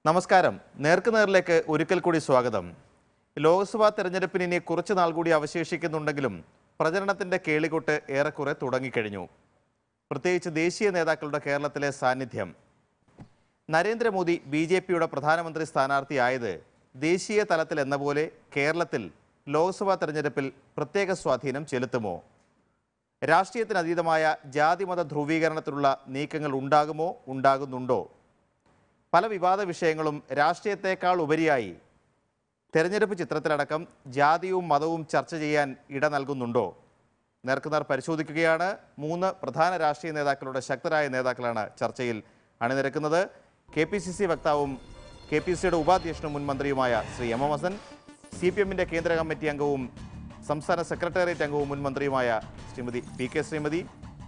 നമസ്കാരം നേർക്കുനേറിലേക്ക് ഒരിക്കൽ കൂടി സ്വാഗതം ലോക്സഭാ തെരഞ്ഞെടുപ്പിന് ഇനി കുറച്ച് നാൾ കൂടി അവശേഷിക്കുന്നുണ്ടെങ്കിലും പ്രചരണത്തിന്റെ കേളികൊട്ട് ഏറെക്കുറെ തുടങ്ങിക്കഴിഞ്ഞു പ്രത്യേകിച്ച് ദേശീയ നേതാക്കളുടെ കേരളത്തിലെ സാന്നിധ്യം നരേന്ദ്രമോദി ബി ജെ പിയുടെ പ്രധാനമന്ത്രി സ്ഥാനാർത്ഥിയായത് ദേശീയ തലത്തിൽ എന്ന പോലെ കേരളത്തിൽ ലോക്സഭാ തെരഞ്ഞെടുപ്പിൽ പ്രത്യേക സ്വാധീനം ചെലുത്തുമോ രാഷ്ട്രീയത്തിനതീതമായ ജാതിമത ധ്രുവീകരണത്തിലുള്ള നീക്കങ്ങൾ ഉണ്ടാകുമോ ഉണ്ടാകുന്നുണ്ടോ പല വിവാദ വിഷയങ്ങളും രാഷ്ട്രീയത്തെക്കാൾ ഉപരിയായി തെരഞ്ഞെടുപ്പ് ചിത്രത്തിലടക്കം ജാതിയും മതവും ചർച്ച ചെയ്യാൻ ഇട നൽകുന്നുണ്ടോ നേർക്കുനേർ പരിശോധിക്കുകയാണ് മൂന്ന് പ്രധാന രാഷ്ട്രീയ നേതാക്കളുടെ ശക്തരായ നേതാക്കളാണ് ചർച്ചയിൽ അണിനിരക്കുന്നത് കെ പി സി സി വക്താവും കെ പി സിയുടെ ഉപാധ്യക്ഷനും മുൻ മന്ത്രിയുമായ Shri M M Hasan C P എമ്മിൻ്റെ കേന്ദ്ര കമ്മിറ്റി അംഗവും സംസ്ഥാന സെക്രട്ടേറിയറ്റ് അംഗവും മുൻ മന്ത്രിയുമായ Shrimati P K Sreemathi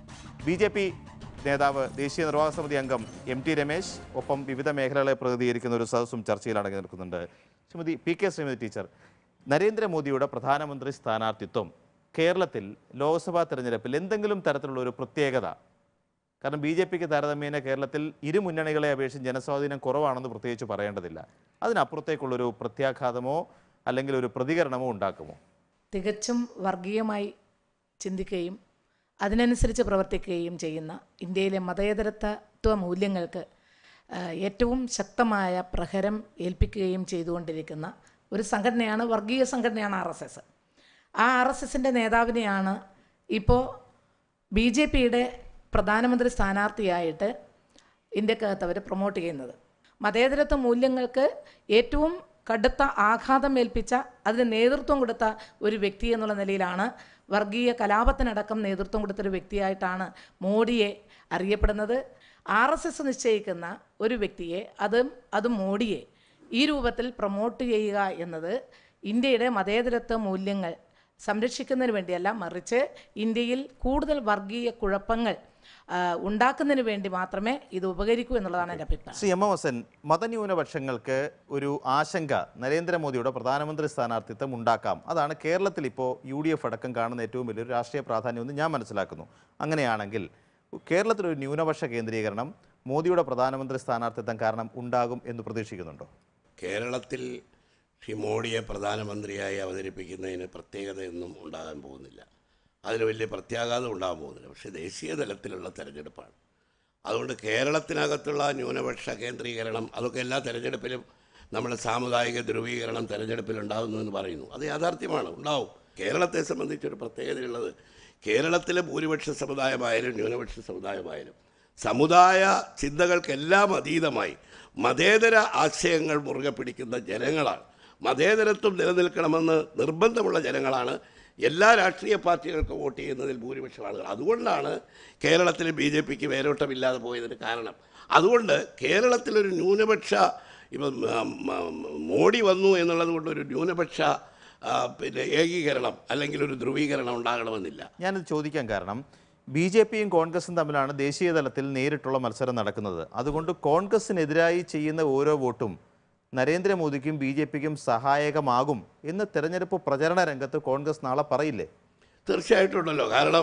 B J P നേതാവ് ദേശീയ നിർവാഹക സമിതി അംഗം എം ടി രമേശ് ഒപ്പം വിവിധ മേഖലകളെ പ്രതിനിധീകരിക്കുന്ന ഒരു സദസ്സും ചർച്ചയിൽ അടങ്ങി നിൽക്കുന്നുണ്ട് Shrimati P K Sreemathi teacher നരേന്ദ്രമോദിയുടെ പ്രധാനമന്ത്രി സ്ഥാനാർത്ഥിത്വം കേരളത്തിൽ ലോക്സഭാ തെരഞ്ഞെടുപ്പിൽ എന്തെങ്കിലും തരത്തിലുള്ള ഒരു പ്രത്യേകത കാരണം ബി ജെ പിക്ക് താരതമ്യേന കേരളത്തിൽ ഇരു മുന്നണികളെ അപേക്ഷിച്ച് ജനസ്വാധീനം കുറവാണെന്ന് പ്രത്യേകിച്ച് പറയേണ്ടതില്ല അതിനപ്പുറത്തേക്കുള്ളൊരു പ്രത്യാഘാതമോ അല്ലെങ്കിൽ ഒരു പ്രതികരണമോ ഉണ്ടാക്കുമോ തികച്ചും വർഗീയമായി ചിന്തിക്കുകയും അതിനനുസരിച്ച് പ്രവർത്തിക്കുകയും ചെയ്യുന്ന ഇന്ത്യയിലെ മതേതരത്വ മൂല്യങ്ങൾക്ക് ആ, ഏറ്റവും ശക്തമായ പ്രഹരം ഏൽപ്പിക്കുകയും ചെയ്തുകൊണ്ടിരിക്കുന്ന ഒരു സംഘടനയാണ് വർഗീയ സംഘടനയാണ് ആർ എസ് എസ് ആ ആർ എസ് എസിൻ്റെ നേതാവിനെയാണ് ഇപ്പോൾ ബി ജെ പിയുടെ പ്രധാനമന്ത്രി സ്ഥാനാർത്ഥിയായിട്ട് ഇന്ത്യക്കകത്ത് അവർ പ്രൊമോട്ട് ചെയ്യുന്നത് മതേതരത്വ മൂല്യങ്ങൾക്ക് ഏറ്റവും കടുത്ത ആഘാതം ഏൽപ്പിച്ച അതിന് നേതൃത്വം കൊടുത്ത ഒരു വ്യക്തി എന്നുള്ള നിലയിലാണ് വർഗീയ കലാപത്തിനടക്കം നേതൃത്വം കൊടുത്തൊരു വ്യക്തിയായിട്ടാണ് മോഡിയെ അറിയപ്പെടുന്നത് ആർ എസ് എസ് നിശ്ചയിക്കുന്ന ഒരു വ്യക്തിയെ അതും അതും മോഡിയെ ഈ രൂപത്തിൽ പ്രൊമോട്ട് ചെയ്യുക എന്നത് ഇന്ത്യയുടെ മതേതരത്വ മൂല്യങ്ങൾ സംരക്ഷിക്കുന്നതിന് വേണ്ടിയല്ല മറിച്ച് ഇന്ത്യയിൽ കൂടുതൽ വർഗീയ കുഴപ്പങ്ങൾ ആ, ഉണ്ടാക്കുന്നതിന് വേണ്ടി മാത്രമേ ഇത് ഉപകരിക്കൂ എന്നുള്ളതാണ് എൻ്റെ അഭിപ്രായം ശ്രീ എം എം ഹസൻ മതന്യൂനപക്ഷങ്ങൾക്ക് ഒരു ആശങ്ക നരേന്ദ്രമോദിയുടെ പ്രധാനമന്ത്രി സ്ഥാനാർത്ഥിത്വം ഉണ്ടാക്കാം അതാണ് കേരളത്തിൽ ഇപ്പോൾ യു ഡി എഫ് അടക്കം കാണുന്ന ഏറ്റവും വലിയൊരു രാഷ്ട്രീയ പ്രാധാന്യമെന്ന് ഞാൻ മനസ്സിലാക്കുന്നു അങ്ങനെയാണെങ്കിൽ കേരളത്തിലൊരു ന്യൂനപക്ഷ കേന്ദ്രീകരണം മോദിയുടെ പ്രധാനമന്ത്രി സ്ഥാനാർത്ഥിത്വം കാരണം ഉണ്ടാകും എന്ന് പ്രതീക്ഷിക്കുന്നുണ്ടോ കേരളത്തിൽ ശ്രീ മോഡിയെ പ്രധാനമന്ത്രിയായി അവതരിപ്പിക്കുന്നതിന് പ്രത്യേകതയൊന്നും ഉണ്ടാകാൻ പോകുന്നില്ല അതിന് വലിയ പ്രത്യാഘാതം ഉണ്ടാകാൻ പോകുന്നില്ല പക്ഷേ ദേശീയ തലത്തിലുള്ള തെരഞ്ഞെടുപ്പാണ് അതുകൊണ്ട് കേരളത്തിനകത്തുള്ള ന്യൂനപക്ഷ കേന്ദ്രീകരണം അതൊക്കെ എല്ലാ തെരഞ്ഞെടുപ്പിലും നമ്മൾ സാമുദായിക ധ്രുവീകരണം തെരഞ്ഞെടുപ്പിൽ ഉണ്ടാകുന്നു എന്ന് പറയുന്നു അത് യാഥാർത്ഥ്യമാണ് ഉണ്ടാവും കേരളത്തെ സംബന്ധിച്ചൊരു പ്രത്യേകതയുള്ളത് കേരളത്തിലെ ഭൂരിപക്ഷ സമുദായമായാലും ന്യൂനപക്ഷ സമുദായമായാലും സമുദായ ചിന്തകൾക്കെല്ലാം അതീതമായി മതേതര ആശയങ്ങൾ മുറുകെ പിടിക്കുന്ന ജനങ്ങളാണ് മതേതരത്വം നിലനിൽക്കണമെന്ന് നിർബന്ധമുള്ള ജനങ്ങളാണ് എല്ലാ രാഷ്ട്രീയ പാർട്ടികൾക്കും വോട്ട് ചെയ്യുന്നതിൽ ഭൂരിപക്ഷം ആളുകൾ അതുകൊണ്ടാണ് കേരളത്തിൽ ബി ജെ പിക്ക് വേരോട്ടമില്ലാതെ പോയതിന് കാരണം അതുകൊണ്ട് കേരളത്തിലൊരു ന്യൂനപക്ഷ ഇപ്പം ഉം, ഉം, മോഡി വന്നു എന്നുള്ളത് കൊണ്ട് ഒരു ന്യൂനപക്ഷ ആ, പിന്നെ ഏകീകരണം അല്ലെങ്കിൽ ഒരു ധ്രുവീകരണം ഉണ്ടാകണമെന്നില്ല ഞാനിത് ചോദിക്കാൻ കാരണം ബി ജെ പിയും കോൺഗ്രസും തമ്മിലാണ് ദേശീയ തലത്തിൽ നേരിട്ടുള്ള മത്സരം നടക്കുന്നത് അതുകൊണ്ട് കോൺഗ്രസിനെതിരായി ചെയ്യുന്ന ഓരോ വോട്ടും നരേന്ദ്രമോദിക്കും ബി ജെ പിക്കും സഹായകമാകും എന്ന് തെരഞ്ഞെടുപ്പ് പ്രചരണ രംഗത്ത് കോൺഗ്രസ് നാളെ പറയില്ലേ തീർച്ചയായിട്ടും ഉണ്ടല്ലോ കാരണം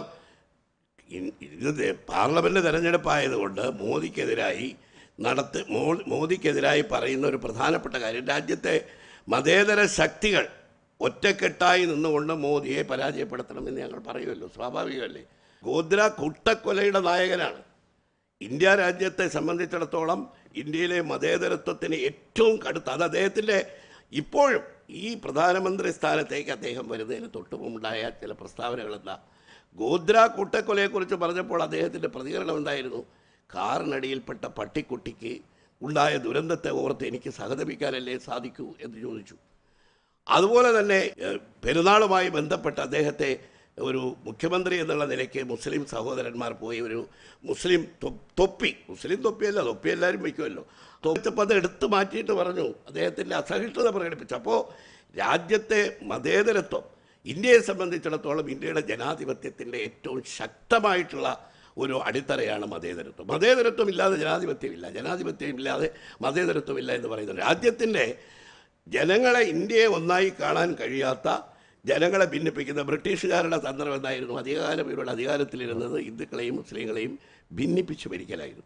ഇൻ- ഇത് ദേ- പാർലമെന്റ് തെരഞ്ഞെടുപ്പായതുകൊണ്ട് മോദിക്കെതിരായി നടത്തി മോ- മോദിക്കെതിരായി പറയുന്ന ഒരു പ്രധാനപ്പെട്ട കാര്യം രാജ്യത്തെ മതേതര ശക്തികൾ ഒറ്റക്കെട്ടായി നിന്നുകൊണ്ട് മോദിയെ പരാജയപ്പെടുത്തണമെന്ന് ഞങ്ങൾ പറയുമല്ലോ സ്വാഭാവികമല്ലേ ഗോദ്ര കുട്ടക്കൊലയുടെ നായകനാണ് ഇന്ത്യ രാജ്യത്തെ സംബന്ധിച്ചിടത്തോളം ഇന്ത്യയിലെ മതേതരത്വത്തിന് ഏറ്റവും കടുത്ത അത് അദ്ദേഹത്തിൻ്റെ ഇപ്പോഴും ഈ പ്രധാനമന്ത്രി സ്ഥാനത്തേക്ക് അദ്ദേഹം വരുന്നതിന് തൊട്ട് മുമ്പുണ്ടായ ചില പ്രസ്താവനകൾ എന്താ ഗോദ്ര കൂട്ടക്കൊലയെക്കുറിച്ച് പറഞ്ഞപ്പോൾ അദ്ദേഹത്തിൻ്റെ പ്രതികരണം എന്തായിരുന്നു കാറിനടിയിൽപ്പെട്ട പട്ടിക്കുട്ടിക്ക് ഉണ്ടായ ദുരന്തത്തെ ഓർത്ത് എനിക്ക് സഹതപിക്കാനല്ലേ സാധിക്കൂ എന്ന് ചോദിച്ചു അതുപോലെ തന്നെ ഏഹ്, പെരുന്നാളുമായി ബന്ധപ്പെട്ട് അദ്ദേഹത്തെ ഒരു മുഖ്യമന്ത്രി എന്നുള്ള നിലയ്ക്ക് മുസ്ലിം സഹോദരന്മാർ പോയി ഒരു മുസ്ലിം തൊ- തൊപ്പി മുസ്ലിം തൊപ്പിയല്ല തൊപ്പി എല്ലാവരും വയ്ക്കുമല്ലോ തൊപ്പിച്ചപ്പോൾ അത് എടുത്തു മാറ്റിയിട്ട് പറഞ്ഞു അദ്ദേഹത്തിൻ്റെ അസഹിഷ്ണുത പ്രകടിപ്പിച്ചു അപ്പോൾ രാജ്യത്തെ മതേതരത്വം ഇന്ത്യയെ സംബന്ധിച്ചിടത്തോളം ഇന്ത്യയുടെ ജനാധിപത്യത്തിൻ്റെ ഏറ്റവും ശക്തമായിട്ടുള്ള ഒരു അടിത്തറയാണ് മതേതരത്വം മതേതരത്വം ഇല്ലാതെ ജനാധിപത്യമില്ല ജനാധിപത്യം ഇല്ലാതെ മതേതരത്വമില്ല എന്ന് പറയുന്നത് രാജ്യത്തിൻ്റെ ജനങ്ങളെ ഇന്ത്യയെ ഒന്നായി കാണാൻ കഴിയാത്ത ജനങ്ങളെ ഭിന്നിപ്പിക്കുന്ന ബ്രിട്ടീഷുകാരുടെ തന്ത്രം എന്തായിരുന്നു അധികാരം ഇവരുടെ അധികാരത്തിലിരുന്നത് ഹിന്ദുക്കളെയും മുസ്ലിങ്ങളെയും ഭിന്നിപ്പിച്ച് ഭരിക്കലായിരുന്നു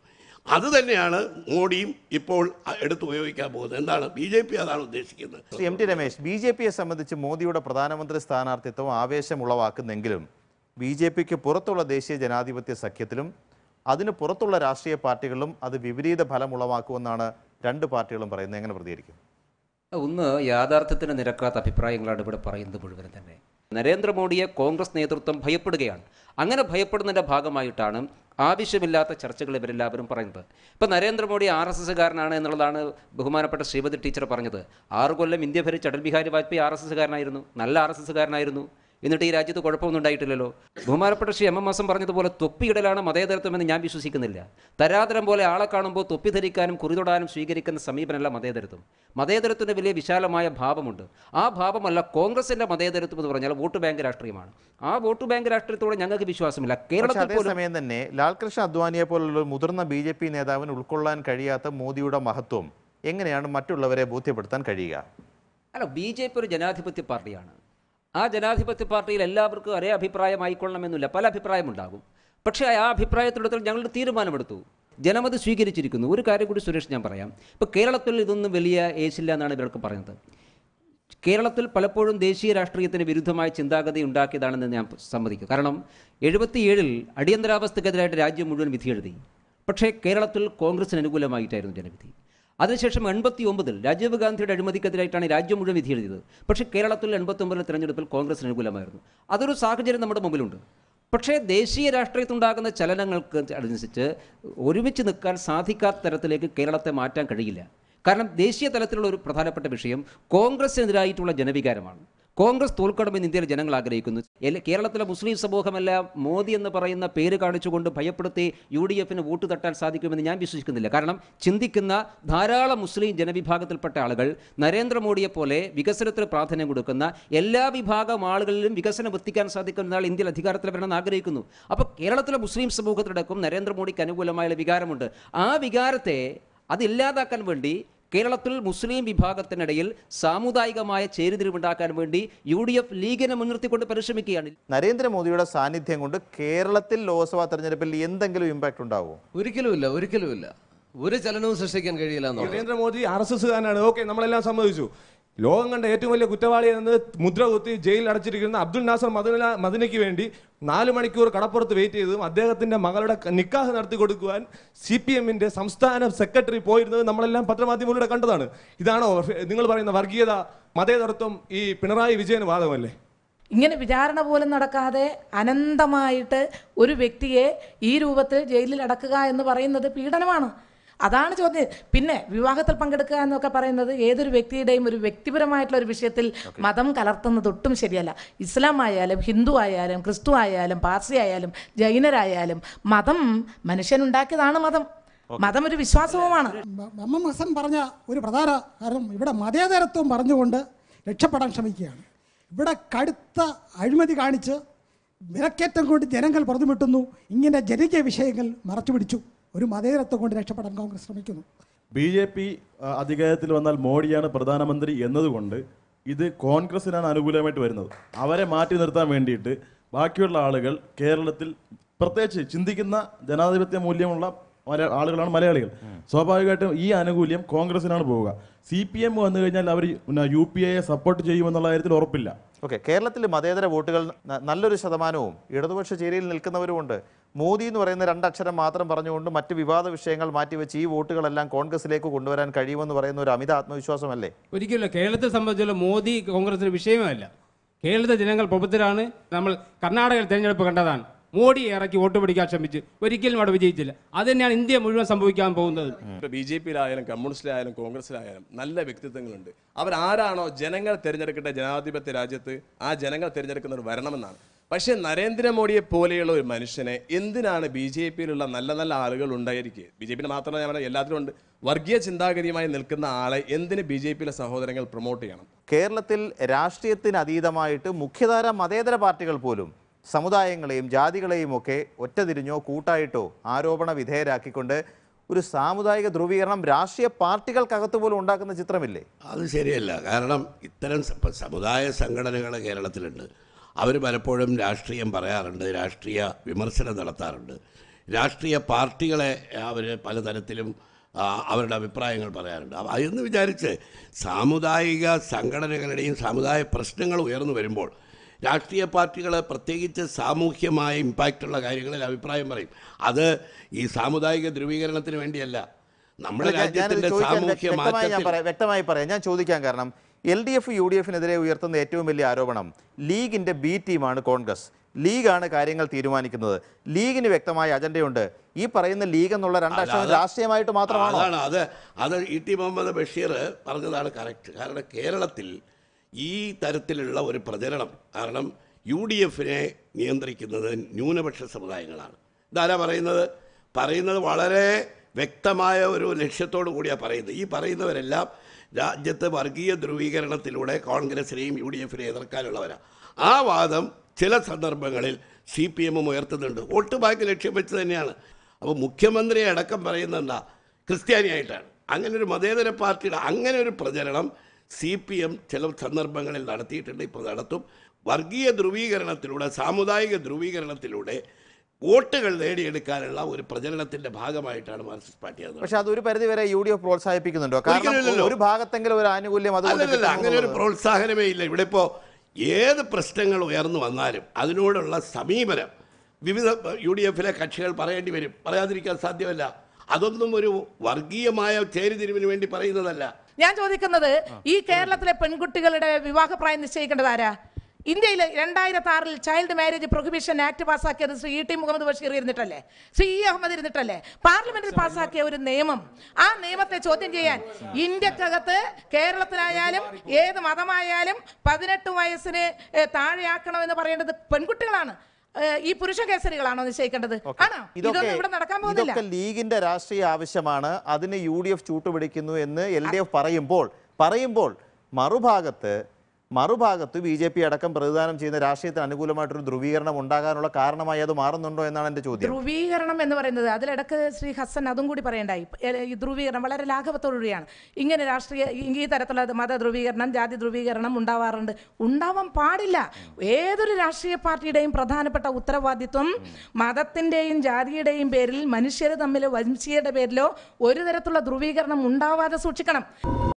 അത് തന്നെയാണ് മോഡിയും ഇപ്പോൾ എടുത്ത് ഉപയോഗിക്കാൻ പോകുന്നത് എന്താണ് ബി ജെ പി അതാണ് ഉദ്ദേശിക്കുന്നത് Shri M T Ramesh B J പിയെ സംബന്ധിച്ച് മോദിയുടെ പ്രധാനമന്ത്രി സ്ഥാനാർത്ഥിത്വം ആവേശമുളവാക്കുന്നെങ്കിലും ബി ജെ പിക്ക് പുറത്തുള്ള ദേശീയ ജനാധിപത്യ സഖ്യത്തിലും അതിന് പുറത്തുള്ള രാഷ്ട്രീയ പാർട്ടികളിലും അത് വിപരീത ഫലം ഉളവാക്കുമെന്നാണ് രണ്ട് പാർട്ടികളും പറയുന്നത് എങ്ങനെ പ്രതികരിക്കും ഒന്ന് യാഥാർത്ഥ്യത്തിന് നിരക്കാത്ത അഭിപ്രായങ്ങളാണ് ഇവിടെ പറയുന്നത് മുഴുവനും തന്നെ നരേന്ദ്രമോദിയെ കോൺഗ്രസ് നേതൃത്വം ഭയപ്പെടുകയാണ് അങ്ങനെ ഭയപ്പെടുന്നതിൻ്റെ ഭാഗമായിട്ടാണ് ആവശ്യമില്ലാത്ത ചർച്ചകൾ ഇവരെല്ലാവരും പറയുന്നത് ഇപ്പം നരേന്ദ്രമോദി ആർ എസ് എസ്സുകാരനാണ് എന്നുള്ളതാണ് ബഹുമാനപ്പെട്ട ശ്രീമതി ടീച്ചർ പറഞ്ഞത് ആറ് കൊല്ലം ഇന്ത്യ ഭരിച്ച അടൽ ബിഹാരി വാജ്പേയി ആർ എസ് എസ്സുകാരനായിരുന്നു നല്ല ആർ എസ് എസ്സുകാരനായിരുന്നു എന്നിട്ട് ഈ രാജ്യത്ത് കുഴപ്പമൊന്നും ഉണ്ടായിട്ടില്ലല്ലോ ബഹുമാനപ്പെട്ട ശ്രീ എം എം മാസം പറഞ്ഞതുപോലെ തൊപ്പിയിടലാണ് മതേതരത്വമെന്ന് ഞാൻ വിശ്വസിക്കുന്നില്ല തരാതരം പോലെ ആളെ കാണുമ്പോൾ തൊപ്പി ധരിക്കാനും കുറിതൊടാനും സ്വീകരിക്കുന്ന സമീപനമല്ല മതേതരത്വം മതേതരത്വത്തിന് വലിയ വിശാലമായ ഭാവമുണ്ട് ആ ഭാവമല്ല കോൺഗ്രസിന്റെ മതേതരത്വം എന്ന് പറഞ്ഞാൽ വോട്ട് ബാങ്ക് രാഷ്ട്രീയമാണ് ആ വോട്ട് ബാങ്ക് രാഷ്ട്രീയത്തോടെ ഞങ്ങൾക്ക് വിശ്വാസമില്ല പക്ഷേ കേരളത്തിൽ പോലും അതേസമയം തന്നെ ലാൽകൃഷ്ണ അദ്വാനിയെ പോലുള്ള ഒരു മുതിർന്ന ബി ജെ പി നേതാവിന് ഉൾക്കൊള്ളാൻ കഴിയാത്ത മോദിയുടെ മഹത്വം എങ്ങനെയാണ് മറ്റുള്ളവരെ ബോധ്യപ്പെടുത്താൻ കഴിയുക അല്ല ബി ജെ പി ഒരു ജനാധിപത്യ പാർട്ടിയാണ് ആ ജനാധിപത്യ പാർട്ടിയിൽ എല്ലാവർക്കും ഒരേ അഭിപ്രായമായിക്കൊള്ളണമെന്നില്ല പല അഭിപ്രായമുണ്ടാകും പക്ഷേ ആ അഭിപ്രായത്തിലെടുത്ത് ഞങ്ങളുടെ തീരുമാനമെടുത്തു ജനമത് സ്വീകരിച്ചിരിക്കുന്നു ഒരു കാര്യം കൂടി സുരേഷ് ഞാൻ പറയാം ഇപ്പോൾ കേരളത്തിൽ ഇതൊന്നും വലിയ ഏശില്ല എന്നാണ് ഇവർക്ക് പറയുന്നത് കേരളത്തിൽ പലപ്പോഴും ദേശീയ രാഷ്ട്രീയത്തിന് വിരുദ്ധമായ ചിന്താഗതി ഉണ്ടാക്കിയതാണെന്ന് ഞാൻ സമ്മതിക്കും കാരണം എഴുപത്തിയേഴിൽ അടിയന്തരാവസ്ഥക്കെതിരായിട്ട് രാജ്യം മുഴുവൻ വിധി എഴുതി പക്ഷേ കേരളത്തിൽ കോൺഗ്രസിന് അനുകൂലമായിട്ടായിരുന്നു ജനവിധി അതിനുശേഷം എൺപത്തി ഒമ്പതിൽ രാജീവ് ഗാന്ധിയുടെ അഴിമതിക്കെതിരായിട്ടാണ് രാജ്യം മുഴുവൻ വിധി എഴുതിയത് പക്ഷേ കേരളത്തിൽ എൺപത്തി ഒമ്പതിലെ തെരഞ്ഞെടുപ്പിൽ കോൺഗ്രസിന് അനുകൂലമായിരുന്നു അതൊരു സാഹചര്യം നമ്മുടെ മുമ്പിലുണ്ട് പക്ഷേ ദേശീയ രാഷ്ട്രീയത്തിലുണ്ടാകുന്ന ചലനങ്ങൾക്ക് അനുസരിച്ച് ഒരുമിച്ച് നിൽക്കാൻ സാധിക്കാത്ത തരത്തിലേക്ക് കേരളത്തെ മാറ്റാൻ കഴിയില്ല കാരണം ദേശീയ തലത്തിലുള്ള ഒരു പ്രധാനപ്പെട്ട വിഷയം കോൺഗ്രസിനെതിരായിട്ടുള്ള ജനവികാരമാണ് കോൺഗ്രസ് തോൽക്കണമെന്ന് ഇന്ത്യയിലെ ജനങ്ങൾ ആഗ്രഹിക്കുന്നു എല്ല- കേരളത്തിലെ മുസ്ലിം സമൂഹമെല്ലാം മോദി എന്ന് പറയുന്ന പേര് കാണിച്ചുകൊണ്ട് ഭയപ്പെടുത്തി യു ഡി എഫിന് വോട്ട് തട്ടാൻ സാധിക്കുമെന്ന് ഞാൻ വിശ്വസിക്കുന്നില്ല കാരണം ചിന്തിക്കുന്ന ധാരാളം മുസ്ലിം ജനവിഭാഗത്തിൽപ്പെട്ട ആളുകൾ നരേന്ദ്രമോദിയെ പോലെ വികസനത്തിന് പ്രാധാന്യം കൊടുക്കുന്ന എല്ലാ വിഭാഗം ആളുകളിലും വികസനം എത്തിക്കാൻ സാധിക്കുന്ന ആൾ ഇന്ത്യയിൽ അധികാരത്തിൽ വരണമെന്ന് ആഗ്രഹിക്കുന്നു അപ്പോൾ കേരളത്തിലെ മുസ്ലിം സമൂഹത്തിലടക്കം നരേന്ദ്രമോദിക്ക് അനുകൂലമായ വികാരമുണ്ട് ആ വികാരത്തെ അതില്ലാതാക്കാൻ വേണ്ടി കേരളത്തിൽ മുസ്ലിം വിഭാഗത്തിനിടയിൽ സാമുദായികമായ ചേരിതിരിവുണ്ടാക്കാൻ വേണ്ടി യു ഡി എഫ് ലീഗിനെ മുൻനിർത്തിക്കൊണ്ട് പരിശ്രമിക്കുകയാണ് നരേന്ദ്രമോദിയുടെ സാന്നിധ്യം കൊണ്ട് കേരളത്തിൽ ലോക്സഭാ തെരഞ്ഞെടുപ്പിൽ എന്തെങ്കിലും ഇമ്പാക്ട് ഉണ്ടാവുമോ ഒരിക്കലുമില്ല ഒരിക്കലുമില്ല ഒരു ചലനവും സൃഷ്ടിക്കാൻ കഴിയില്ല എന്നുള്ളത് നരേന്ദ്രമോദി ആർ എസ് എസ്സുകാരനാണ് ഓക്കെ നമ്മളെല്ലാം സമ്മതിച്ചു ലോകം കണ്ട ഏറ്റവും വലിയ കുറ്റവാളി എന്നത് മുദ്ര കുത്തി ജയിലിൽ അടച്ചിരിക്കുന്ന അബ്ദുൽ നാസർ മദന മദനയ്ക്ക് വേണ്ടി നാല് മണിക്കൂർ കടപ്പുറത്ത് വെയിറ്റ് ചെയ്തതും അദ്ദേഹത്തിന്റെ മകളുടെ ക- നിക്കാഹ് നടത്തി കൊടുക്കുവാൻ സി പി എമ്മിന്റെ സംസ്ഥാന സെക്രട്ടറി പോയിരുന്നത് നമ്മളെല്ലാം പത്രമാധ്യമങ്ങളിലൂടെ കണ്ടതാണ് ഇതാണോ നിങ്ങൾ പറയുന്ന വർഗീയത മതേതരത്വം ഈ പിണറായി വിജയന് വാദമല്ലേ ഇങ്ങനെ വിചാരണ പോലും നടക്കാതെ അനന്തമായിട്ട് ഒരു വ്യക്തിയെ ഈ രൂപത്തിൽ ജയിലിൽ അടക്കുക എന്ന് പറയുന്നത് പീഡനമാണ് അതാണ് ചോദ്യം പിന്നെ വിവാഹത്തിൽ പങ്കെടുക്കുക എന്നൊക്കെ പറയുന്നത് ഏതൊരു വ്യക്തിയുടെയും ഒരു വ്യക്തിപരമായിട്ടുള്ള ഒരു വിഷയത്തിൽ മതം കലർത്തുന്നത് ഒട്ടും ശരിയല്ല ഇസ്ലാം ആയാലും ഹിന്ദു ആയാലും ക്രിസ്തു ആയാലും പാർസി ആയാലും ജൈനരായാലും മതം മനുഷ്യനുണ്ടാക്കിയതാണ് മതം മതം ഒരു വിശ്വാസവുമാണ് എം എം ഹസൻ പറഞ്ഞ ഒരു പ്രധാന കാരണം ഇവിടെ മതേതരത്വം പറഞ്ഞുകൊണ്ട് രക്ഷപ്പെടാൻ ശ്രമിക്കുകയാണ് ഇവിടെ കടുത്ത അഴിമതി കാണിച്ച് വിലക്കയറ്റം കൊണ്ട് ജനങ്ങൾ പുറത്തുവിട്ടുന്നു ഇങ്ങനെ ജനകീയ വിഷയങ്ങൾ മറച്ചുപിടിച്ചു ഒരു മതേതരത്വം കൊണ്ട് രക്ഷപ്പെടാൻ കോൺഗ്രസ് ശ്രമിക്കുന്നു ബി ജെ പി അധികാരത്തിൽ വന്നാൽ മോഡിയാണ് പ്രധാനമന്ത്രി എന്നതുകൊണ്ട് ഇത് കോൺഗ്രസിനാണ് അനുകൂലമായിട്ട് വരുന്നത് അവരെ മാറ്റി നിർത്താൻ വേണ്ടിയിട്ട് ബാക്കിയുള്ള ആളുകൾ കേരളത്തിൽ പ്രത്യേകിച്ച് ചിന്തിക്കുന്ന ജനാധിപത്യ മൂല്യമുള്ള മല- ആളുകളാണ് മലയാളികൾ സ്വാഭാവികമായിട്ടും ഈ ആനുകൂല്യം കോൺഗ്രസിനാണ് പോവുക സി പി എം വന്നു കഴിഞ്ഞാൽ അവർ യു പി എയെ സപ്പോർട്ട് ചെയ്യുമെന്നുള്ള കാര്യത്തിൽ ഉറപ്പില്ല ഓക്കെ കേരളത്തിൽ മതേതര വോട്ടുകൾ ന- നല്ലൊരു ശതമാനവും ഇടതുപക്ഷ ചേരിയിൽ നിൽക്കുന്നവരുമുണ്ട് മോദി എന്ന് പറയുന്ന രണ്ടക്ഷരം മാത്രം പറഞ്ഞുകൊണ്ട് മറ്റ് വിവാദ വിഷയങ്ങൾ മാറ്റിവെച്ച് ഈ വോട്ടുകളെല്ലാം കോൺഗ്രസിലേക്ക് കൊണ്ടുവരാൻ കഴിയുമെന്ന് പറയുന്ന ഒരു അമിത ആത്മവിശ്വാസമല്ലേ ഒരിക്കലും കേരളത്തെ സംബന്ധിച്ചുള്ള മോദി കോൺഗ്രസിന് വിഷയമല്ല കേരളത്തിലെ ജനങ്ങൾ പ്രബുദ്ധരാണ് നമ്മൾ കർണാടകയിൽ തെരഞ്ഞെടുപ്പ് കണ്ടതാണ് മോഡി ഇറക്കി വോട്ട് പിടിക്കാൻ ശ്രമിച്ച് ഒരിക്കലും അവിടെ വിജയിച്ചില്ല അത് തന്നെയാണ് ഇന്ത്യ മുഴുവൻ സംഭവിക്കാൻ പോകുന്നത് ഇപ്പോൾ ബി ജെ പിയിലായാലും കമ്മ്യൂണിസ്റ്റിലായാലും കോൺഗ്രസിലായാലും നല്ല വ്യക്തിത്വങ്ങളുണ്ട് അവരാരാണോ ജനങ്ങൾ തിരഞ്ഞെടുക്കേണ്ട ജനാധിപത്യ രാജ്യത്ത് ആ ജനങ്ങൾ തിരഞ്ഞെടുക്കുന്നവർ വരണമെന്നാണ് പക്ഷേ നരേന്ദ്രമോദിയെ പോലെയുള്ള ഒരു മനുഷ്യനെ എന്തിനാണ് ബി ജെ പിയിലുള്ള നല്ല നല്ല ആളുകൾ ഉണ്ടായിരിക്കുക ബി ജെ പിയിൽ മാത്രമല്ല ഞാൻ പറഞ്ഞത് എല്ലാത്തിലും ഉണ്ട് വർഗീയ ചിന്താഗതിയുമായി നിൽക്കുന്ന ആളെ എന്തിന് ബി ജെ പിയിലെ സഹോദരങ്ങൾ പ്രൊമോട്ട് ചെയ്യണം കേരളത്തിൽ രാഷ്ട്രീയത്തിന് അതീതമായിട്ട് മുഖ്യധാര മതേതര പാർട്ടികൾ പോലും സമുദായങ്ങളെയും ജാതികളെയും ഒക്കെ ഒറ്റതിരിഞ്ഞോ കൂട്ടായിട്ടോ ആരോപണ വിധേയരാക്കിക്കൊണ്ട് ഒരു സാമുദായിക ധ്രുവീകരണം രാഷ്ട്രീയ പാർട്ടികൾക്കകത്ത് പോലും ഉണ്ടാക്കുന്ന ചിത്രമില്ലേ അത് ശരിയല്ല കാരണം ഇത്തരം സ- ഇപ്പം സമുദായ സംഘടനകൾ കേരളത്തിലുണ്ട് അവർ പലപ്പോഴും രാഷ്ട്രീയം പറയാറുണ്ട് രാഷ്ട്രീയ വിമർശനം നടത്താറുണ്ട് രാഷ്ട്രീയ പാർട്ടികളെ അവർ പലതരത്തിലും ആ, അവരുടെ അഭിപ്രായങ്ങൾ പറയാറുണ്ട് അപ്പൊ അതെന്ന് വിചാരിച്ച് സാമുദായിക സംഘടനകളുടെയും സാമുദായിക പ്രശ്നങ്ങൾ ഉയർന്നു വരുമ്പോൾ രാഷ്ട്രീയ പാർട്ടികൾ പ്രത്യേകിച്ച് സാമൂഹ്യമായ ഇമ്പാക്റ്റുള്ള കാര്യങ്ങളിൽ അഭിപ്രായം പറയും അത് ഈ സാമുദായിക ധ്രുവീകരണത്തിന് വേണ്ടിയല്ല നമ്മുടെ അല്ല, ഞാൻ- ഞാനിത് രാജ്യത്തിന്റെ ചോദിക്കാൻ സാമൂഹ്യ വ്യക്തമായി ഞാൻ മാറ്റത്തിൽ പറയാം വ്യക്തമായി പറയാം ഞാൻ ചോദിക്കാൻ കാരണം L D F U D എഫിനെതിരെ ഉയർത്തുന്ന ഏറ്റവും വലിയ ആരോപണം ലീഗിന്റെ ബി ടീമാണ് കോൺഗ്രസ് ലീഗാണ് കാര്യങ്ങൾ തീരുമാനിക്കുന്നത് ലീഗിന് വ്യക്തമായ അജണ്ടയുണ്ട് ഈ പറയുന്ന ലീഗ് എന്നുള്ള രണ്ടക്ഷരം അത് രാഷ്ട്രീയമായിട്ട് മാത്രമാണോ അതാണ് അത് അത് ഇ ടി മുഹമ്മദ് ബഷീർ പറഞ്ഞതാണ് കറക്റ്റ് കാരണം കേരളത്തിൽ ഈ തരത്തിലുള്ള ഒരു പ്രചരണം കാരണം യു ഡി എഫിനെ നിയന്ത്രിക്കുന്നത് ന്യൂനപക്ഷ സമുദായങ്ങളാണ് ഇതാരാ പറയുന്നത് പറയുന്നത് വളരെ വ്യക്തമായ ഒരു ലക്ഷ്യത്തോടു കൂടിയാണ് പറയുന്നത് ഈ പറയുന്നവരെല്ലാം രാജ്യത്ത് വർഗീയ ധ്രുവീകരണത്തിലൂടെ കോൺഗ്രസിനെയും യു ഡി എഫിനെയും എതിർക്കാനുള്ളവരാണ് ആ വാദം ചില സന്ദർഭങ്ങളിൽ സി പി എമ്മും ഉയർത്തുന്നുണ്ട് വോട്ട് ബാങ്ക് ലക്ഷ്യം വെച്ച് തന്നെയാണ് അപ്പോൾ മുഖ്യമന്ത്രിയെ അടക്കം പറയുന്നത് എന്താ ക്രിസ്ത്യാനിയായിട്ടാണ് അങ്ങനെ ഒരു മതേതര പാർട്ടിയുടെ അങ്ങനെ ഒരു പ്രചരണം സി പി എം ചില സന്ദർഭങ്ങളിൽ നടത്തിയിട്ടുണ്ട് ഇപ്പോൾ നടത്തും വർഗീയ ധ്രുവീകരണത്തിലൂടെ സാമുദായിക ധ്രുവീകരണത്തിലൂടെ വോട്ടുകൾ നേടിയെടുക്കാനുള്ള ഒരു പ്രചരണത്തിന്റെ ഭാഗമായിട്ടാണ് മാർക്സിസ്റ്റ് പാർട്ടി അത് പക്ഷെ അത് ഒരു പരിധി വരെ യു ഡി എഫ് പ്രോത്സാഹിപ്പിക്കുന്നുണ്ടോ കാരണം ഒരിക്കലുമില്ലല്ലോ. ഒരു ഭാഗത്തെങ്കിലും ഒരു ആനുകൂല്യം അതുകൊണ്ട് അല്ലല്ല കിട്ടുന്നു അങ്ങനെ ഒരു എന്നുള്ളത്. പ്രോത്സാഹനമേ ഇല്ല ഇവിടെ ഇപ്പോൾ ഏത് പ്രശ്നങ്ങൾ ഉയർന്നു വന്നാലും അതിനോടുള്ള സമീപനം വിവിധ യു ഡി എഫിലെ കക്ഷികൾ പറയേണ്ടി വരും പറയാതിരിക്കാൻ സാധ്യമല്ല അതൊന്നും ഒരു വർഗീയമായ ചേരിതിരിവിന് വേണ്ടി പറയുന്നതല്ല ഞാൻ ചോദിക്കുന്നത് ഈ കേരളത്തിലെ പെൺകുട്ടികളുടെ വിവാഹപ്രായം നിശ്ചയിക്കേണ്ടത് ആരാ ഇന്ത്യയിൽ രണ്ടായിരത്തി ആറിൽ ചൈൽഡ് മാരേജ് പ്രൊഹിബിഷൻ ആക്ട് പാസ്സാക്കിയത് ശ്രീ ഇ ടി മുഹമ്മദ് ബഷീർ ഇരുന്നിട്ടല്ലേ ശ്രീ ഇ അഹമ്മദ് ഇരുന്നിട്ടല്ലേ പാർലമെന്റിൽ പാസ്സാക്കിയ ഒരു നിയമം ആ നിയമത്തെ ചോദ്യം ചെയ്യാൻ ഇന്ത്യക്കകത്ത് കേരളത്തിലായാലും ഏത് മതമായാലും പതിനെട്ട് വയസ്സിന് ഏ, താഴെയാക്കണമെന്ന് പറയേണ്ടത് പെൺകുട്ടികളാണ് ഏ, ഈ പുരുഷ കേസരികളാണോ നിശ്ചയിക്കേണ്ടത് ആണോ ഇതൊന്നും ഇവിടെ നടക്കാൻ പോകുന്നില്ല ഇതൊക്കെ ലീഗിന്റെ രാഷ്ട്രീയ ആവശ്യമാണ് അതിന് യു ഡി എഫ് ചൂട്ടുപിടിക്കുന്നു എന്ന് എൽ ഡി എഫ് പറയുമ്പോൾ പറയുമ്പോൾ മറുഭാഗത്ത് മറുഭാഗത്ത് ബി ജെ പി അടക്കം പ്രതിദാനം ചെയ്യുന്ന രാഷ്ട്രീയത്തിന് അനുകൂലമായിട്ടൊരു ധ്രുവീകരണം ഉണ്ടാകാനുള്ള കാരണമായി അത് മാറുന്നുണ്ടോ എന്നാണ് എൻ്റെ ചോദ്യം ധ്രുവീകരണം എന്ന് പറയുന്നത് അതിലിടക്ക് ശ്രീ ഹസൻ അതും കൂടി പറയണ്ടായി എ, ഈ ധ്രുവീകരണം വളരെ ലാഘവത്തോടുകൂടിയാണ് ഇങ്ങനെ രാഷ്ട്രീയ ഈ- ഈ തരത്തിലുള്ള മത ധ്രുവീകരണം ജാതി ധ്രുവീകരണം ഉണ്ടാവാറുണ്ട് ഉണ്ടാവാൻ പാടില്ല ഏതൊരു രാഷ്ട്രീയ പാർട്ടിയുടെയും പ്രധാനപ്പെട്ട ഉത്തരവാദിത്വം മതത്തിൻ്റെയും ജാതിയുടെയും പേരിൽ മനുഷ്യർ തമ്മിൽ വംശീയയുടെ പേരിലോ ഒരു തരത്തിലുള്ള ധ്രുവീകരണം ഉണ്ടാവാതെ സൂക്ഷിക്കണം